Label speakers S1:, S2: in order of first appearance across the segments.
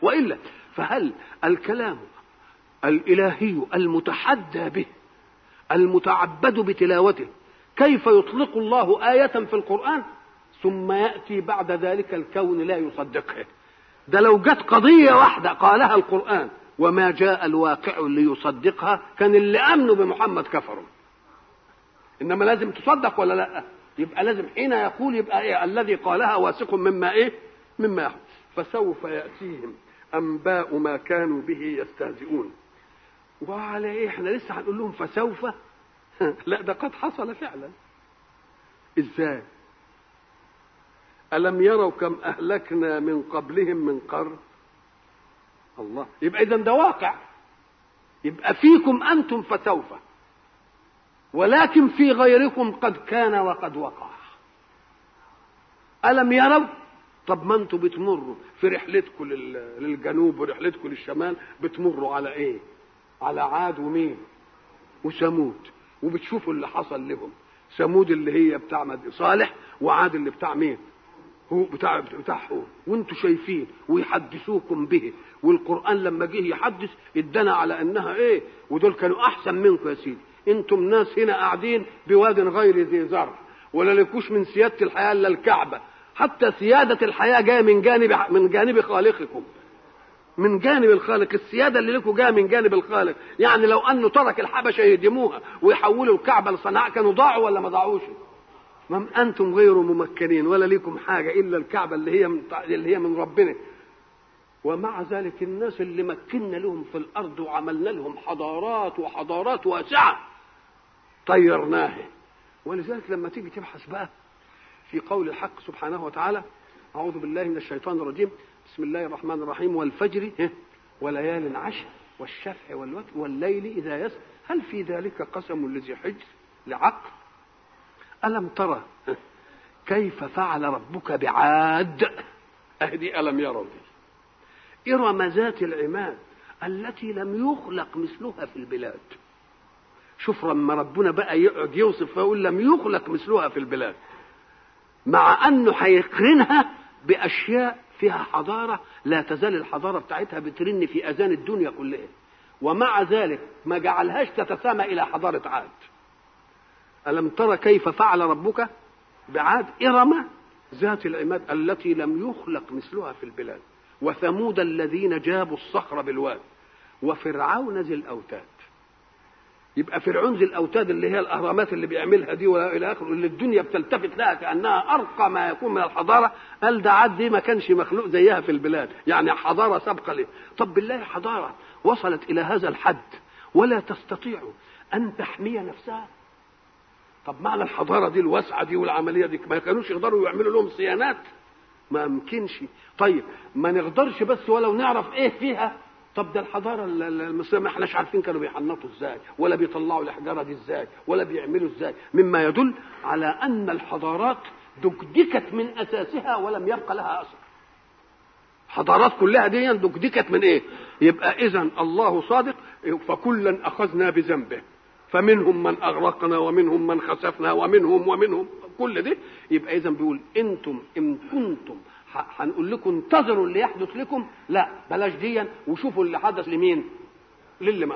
S1: والا فهل الكلام الالهي المتحدى به المتعبد بتلاوته كيف يطلق الله آية في القرآن ثم يأتي بعد ذلك الكون لا يصدقها ده لو جت قضية واحدة قالها القرآن وما جاء الواقع ليصدقها كان اللي امنوا بمحمد كفروا انما لازم تصدق ولا لا يبقى لازم حين يقول يبقى ايه الذي قالها واثق مما ايه مما يحدث فسوف ياتيهم انباء ما كانوا به يستهزئون وعلى ايه احنا لسه هنقول لهم فسوف لا ده قد حصل فعلا ازاي الم يروا كم اهلكنا من قبلهم من قرن الله يبقى اذا ده واقع يبقى فيكم انتم فسوف ولكن في غيركم قد كان وقد وقع الم يروا طب ما انتم بتمروا في رحلتكم للجنوب ورحلتكم للشمال بتمروا على ايه على عاد ومين وثمود وبتشوفوا اللي حصل لهم ثمود اللي هي بتاع صالح وعاد اللي بتاع مين هو بتاع بتاعهم وانتم شايفين ويحدثوكم به والقران لما جه يحدث ادانا على انها ايه ودول كانوا احسن منكم يا سيدي انتم ناس هنا قاعدين بواد غير ذي زرع ولا لكوش من سياده الحياه الا الكعبه حتى سياده الحياه جايه من جانب من جانب خالقكم من جانب الخالق السياده اللي لكم جايه من جانب الخالق يعني لو انه ترك الحبشه يهدموها ويحولوا الكعبه لصنعاء كانوا ضاعوا ولا ما ضاعوش ما انتم غير ممكنين ولا ليكم حاجه الا الكعبه اللي هي من اللي هي من ربنا ومع ذلك الناس اللي مكنا لهم في الارض وعملنا لهم حضارات وحضارات واسعه طيرناها ولذلك لما تيجي تبحث بقى في قول الحق سبحانه وتعالى اعوذ بالله من الشيطان الرجيم بسم الله الرحمن الرحيم والفجر وليال عشر والشفع والوتر والليل اذا يسر هل في ذلك قسم لذي حجر لعقل ألم ترى كيف فعل ربك بعاد أهدي ألم يروا دي إرم ذات العماد التي لم يخلق مثلها في البلاد شوف لما ربنا بقى يقعد يوصف فيقول لم يخلق مثلها في البلاد مع انه هيقرنها باشياء فيها حضاره لا تزال الحضاره بتاعتها بترن في اذان الدنيا كلها ومع ذلك ما جعلهاش تتسامى الى حضاره عاد ألم تر كيف فعل ربك بعاد إرم ذات العماد التي لم يخلق مثلها في البلاد وثمود الذين جابوا الصخر بالواد وفرعون ذي الأوتاد يبقى فرعون ذي الأوتاد اللي هي الأهرامات اللي بيعملها دي وإلى آخره اللي الدنيا بتلتفت لها كأنها أرقى ما يكون من الحضارة قال ده عاد دي ما كانش مخلوق زيها في البلاد يعني حضارة سابقة ليه طب بالله حضارة وصلت إلى هذا الحد ولا تستطيع أن تحمي نفسها طب معنى الحضاره دي الواسعه دي والعمليه دي ما كانوش يقدروا يعملوا لهم صيانات ما يمكنش طيب ما نقدرش بس ولو نعرف ايه فيها طب ده الحضاره المصريه ما احناش عارفين كانوا بيحنطوا ازاي ولا بيطلعوا الحجاره دي ازاي ولا بيعملوا ازاي مما يدل على ان الحضارات دكدكت من اساسها ولم يبقى لها اثر حضارات كلها دي دكدكت من ايه يبقى اذا الله صادق فكلا اخذنا بذنبه فمنهم من اغرقنا ومنهم من خسفنا ومنهم ومنهم كل ده يبقى اذا بيقول انتم ان كنتم هنقول لكم انتظروا اللي يحدث لكم لا بلاش ديا وشوفوا اللي حدث لمين للامام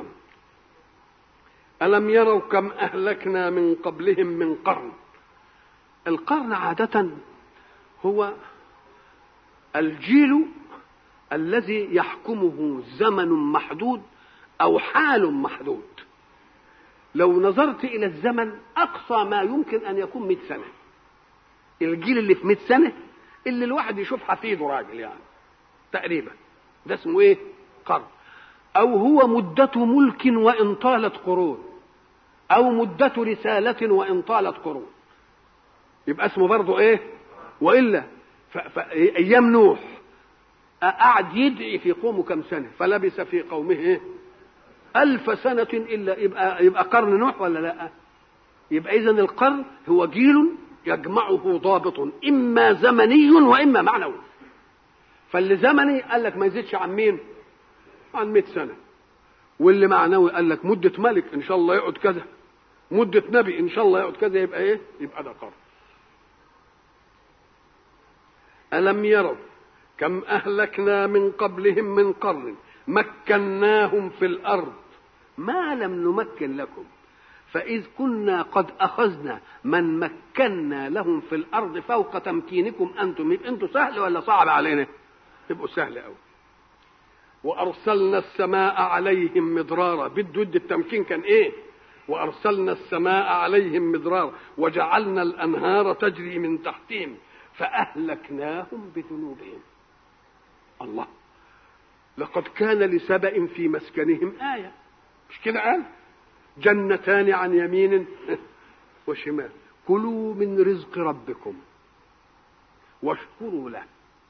S1: الم يروا كم اهلكنا من قبلهم من قرن القرن عاده هو الجيل الذي يحكمه زمن محدود او حال محدود لو نظرت الى الزمن اقصى ما يمكن ان يكون 100 سنه الجيل اللي في 100 سنه اللي الواحد يشوف حفيده راجل يعني تقريبا ده اسمه ايه قرن او هو مدة ملك وان طالت قرون او مدة رسالة وان طالت قرون يبقى اسمه برضه ايه والا ف... ف... ايام نوح قعد يدعي في قومه كم سنه فلبث في قومه ايه ألف سنة إلا يبقى يبقى قرن نوح ولا لا؟ يبقى إذا القرن هو جيل يجمعه ضابط إما زمني وإما معنوي. فاللي زمني قال لك ما يزيدش عن مين؟ عن 100 سنة. واللي معنوي قال لك مدة ملك إن شاء الله يقعد كذا. مدة نبي إن شاء الله يقعد كذا يبقى إيه؟ يبقى ده قرن. ألم يروا كم أهلكنا من قبلهم من قرن مكناهم في الأرض ما لم نمكن لكم فإذ كنا قد أخذنا من مكنا لهم في الأرض فوق تمكينكم أنتم يبقى أنتم سهل ولا صعب علينا؟ يبقوا سهل أوي وأرسلنا السماء عليهم مدرارا بده التمكين كان إيه؟ وأرسلنا السماء عليهم مدرارا وجعلنا الأنهار تجري من تحتهم فأهلكناهم بذنوبهم الله لقد كان لسبأ في مسكنهم آية مش كده قال جنتان عن يمين وشمال كلوا من رزق ربكم واشكروا له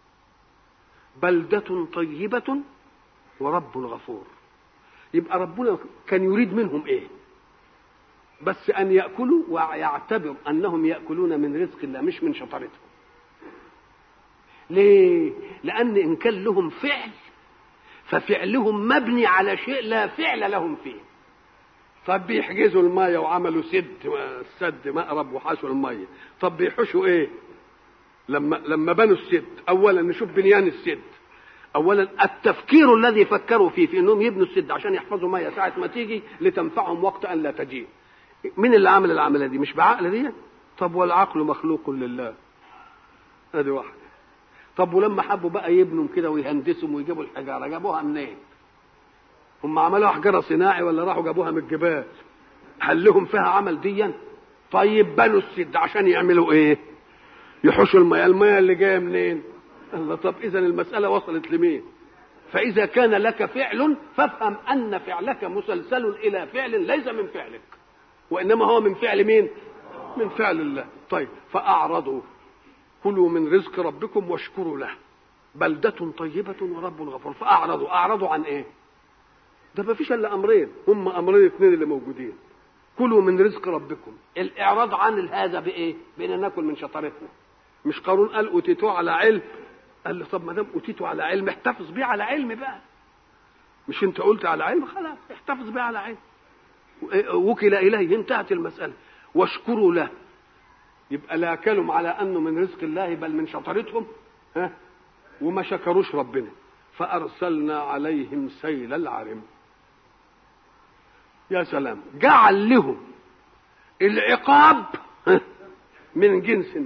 S1: بلدة طيبة ورب غفور يبقى ربنا كان يريد منهم ايه بس ان ياكلوا ويعتبر انهم ياكلون من رزق الله مش من شطارتهم ليه لان ان كان لهم فعل ففعلهم مبني على شيء لا فعل لهم فيه طب بيحجزوا المية وعملوا سد سد مقرب وحشوا المية طب بيحشوا ايه لما لما بنوا السد اولا نشوف بنيان السد اولا التفكير الذي فكروا فيه في انهم يبنوا السد عشان يحفظوا ميه ساعه ما تيجي لتنفعهم وقت ان لا تجيء مين اللي عمل العمليه دي مش بعقل دي طب والعقل مخلوق لله ادي واحده طب ولما حبوا بقى يبنوا كده ويهندسوا ويجيبوا الحجاره جابوها منين هم عملوا حجاره صناعي ولا راحوا جابوها من الجبال هل لهم فيها عمل ديا طيب بنوا السد عشان يعملوا ايه يحوشوا الميه الميه اللي جايه منين الله طب اذا المساله وصلت لمين فاذا كان لك فعل فافهم ان فعلك مسلسل الى فعل ليس من فعلك وانما هو من فعل مين من فعل الله طيب فاعرضوا كلوا من رزق ربكم واشكروا له بلدة طيبة ورب غفور فأعرضوا أعرضوا عن إيه؟ ده ما فيش إلا أمرين هم أمرين اثنين اللي موجودين كلوا من رزق ربكم الإعراض عن هذا بإيه؟ بأن ناكل من شطارتنا مش قارون قال أوتيتوه على علم قال له طب ما دام أوتيته على علم احتفظ بيه على علم بقى مش أنت قلت على علم خلاص احتفظ بيه على علم وكل إليه انتهت المسألة واشكروا له يبقى لا كلم على انه من رزق الله بل من شطارتهم ها وما شكروش ربنا فارسلنا عليهم سيل العرم يا سلام جعل لهم العقاب من جنس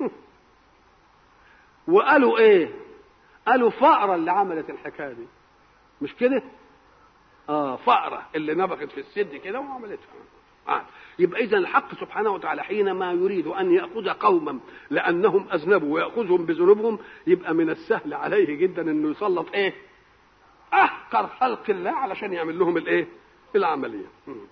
S1: وقالوا ايه قالوا فأرة اللي عملت الحكايه دي مش كده اه فأرة اللي نبقت في السد كده وعملتها آه. يبقى اذا الحق سبحانه وتعالى حينما يريد ان ياخذ قوما لانهم اذنبوا وياخذهم بذنوبهم يبقى من السهل عليه جدا انه يسلط ايه احقر خلق الله علشان يعمل لهم الايه العمليه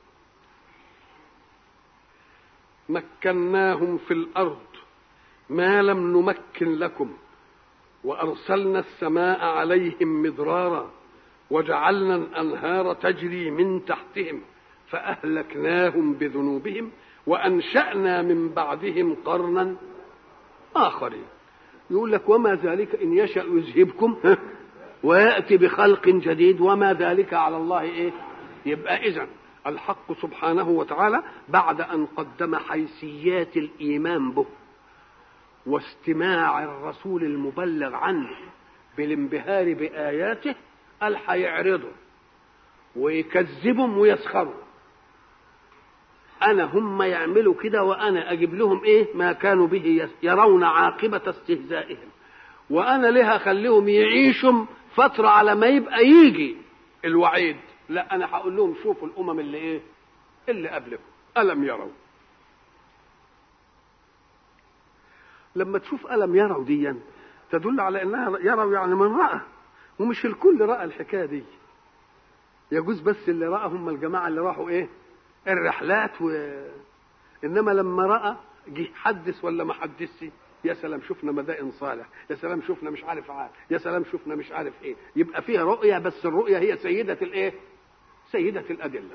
S1: مكناهم في الارض ما لم نمكن لكم وارسلنا السماء عليهم مدرارا وجعلنا الانهار تجري من تحتهم فأهلكناهم بذنوبهم وأنشأنا من بعدهم قرنا آخرين يقول لك وما ذلك إن يشأ يذهبكم ويأتي بخلق جديد وما ذلك على الله إيه يبقى إذن الحق سبحانه وتعالى بعد أن قدم حيثيات الإيمان به واستماع الرسول المبلغ عنه بالانبهار بآياته قال هيعرضوا ويكذبهم ويسخروا انا هم يعملوا كده وانا اجيب لهم ايه ما كانوا به يرون عاقبه استهزائهم وانا ليه اخليهم يعيشوا فتره على ما يبقى يجي الوعيد لا انا هقول لهم شوفوا الامم اللي ايه اللي قبلكم الم يروا لما تشوف الم يروا ديا تدل على انها يروا يعني من راى ومش الكل راى الحكايه دي يجوز بس اللي راى هم الجماعه اللي راحوا ايه الرحلات و... انما لما راى جه حدث ولا ما حدثش يا سلام شفنا مدائن صالح يا سلام شفنا مش عارف عارف يا سلام شفنا مش عارف ايه يبقى فيها رؤيه بس الرؤيه هي سيده الايه سيده الادله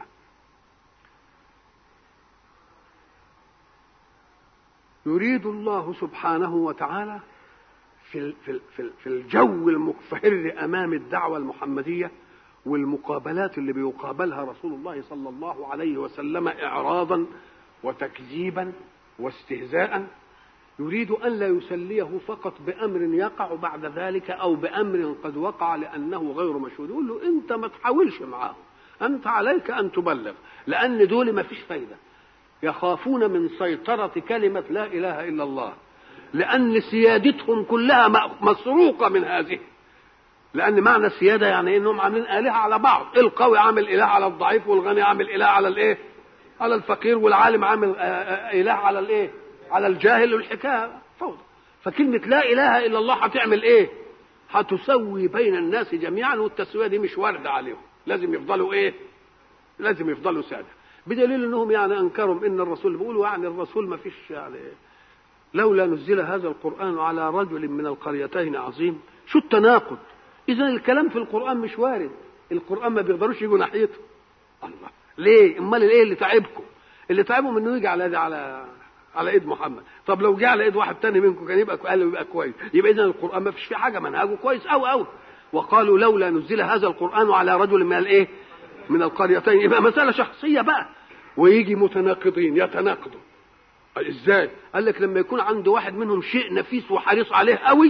S1: يريد الله سبحانه وتعالى في في في الجو المقفهر امام الدعوه المحمديه والمقابلات اللي بيقابلها رسول الله صلى الله عليه وسلم اعراضا وتكذيبا واستهزاء يريد أن لا يسليه فقط بأمر يقع بعد ذلك أو بأمر قد وقع لأنه غير مشهود يقول له أنت ما تحاولش معاهم أنت عليك أن تبلغ لأن دول ما فيش فايدة يخافون من سيطرة كلمة لا إله إلا الله لأن سيادتهم كلها مسروقة من هذه لأن معنى السيادة يعني إنهم عاملين آلهة على بعض القوي عامل إله على الضعيف والغني عامل إله على الإيه على الفقير والعالم عامل إله على الإيه على الجاهل والحكاية فوضى فكلمة لا إله إلا الله هتعمل إيه هتسوي بين الناس جميعا والتسوية دي مش واردة عليهم لازم يفضلوا إيه لازم يفضلوا سادة بدليل انهم يعني انكروا ان الرسول بيقولوا يعني الرسول ما فيش يعني لولا نزل هذا القران على رجل من القريتين عظيم شو التناقض اذا الكلام في القران مش وارد القران ما بيقدروش يجوا ناحيته الله ليه امال الايه اللي تعبكم اللي تعبهم انه يجي على على على ايد محمد طب لو جه على ايد واحد تاني منكم كان يبقى قال يبقى كويس يبقى اذا القران ما فيش فيه حاجه منهجه كويس قوي قوي وقالوا لولا نزل هذا القران على رجل من الايه من القريتين يبقى مسألة شخصية بقى ويجي متناقضين يتناقضوا ازاي؟ قال لك لما يكون عنده واحد منهم شيء نفيس وحريص عليه قوي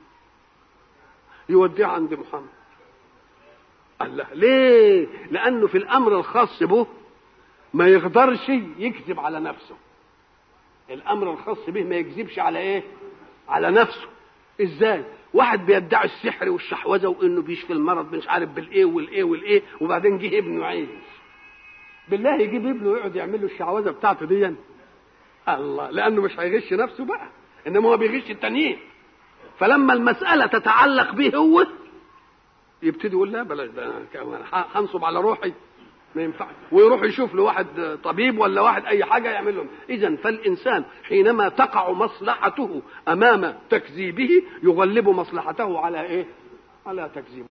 S1: يوديه عند محمد قال له ليه؟ لأنه في الأمر الخاص به ما يقدرش يكذب على نفسه الأمر الخاص به ما يكذبش على إيه؟ على نفسه ازاي؟ واحد بيدعي السحر والشحوذه وانه بيشفي المرض مش عارف بالايه والايه والايه وبعدين جه ابنه عايز بالله يجيب ابنه ويقعد يعمل له الشعوذه بتاعته دي الله لانه مش هيغش نفسه بقى انما هو بيغش التانيين فلما المساله تتعلق به هو يبتدي يقول لا بلاش ده هنصب على روحي ما ينفعش ويروح يشوف له واحد طبيب ولا واحد اي حاجه يعمل لهم اذا فالانسان حينما تقع مصلحته امام تكذيبه يغلب مصلحته على ايه على تكذيبه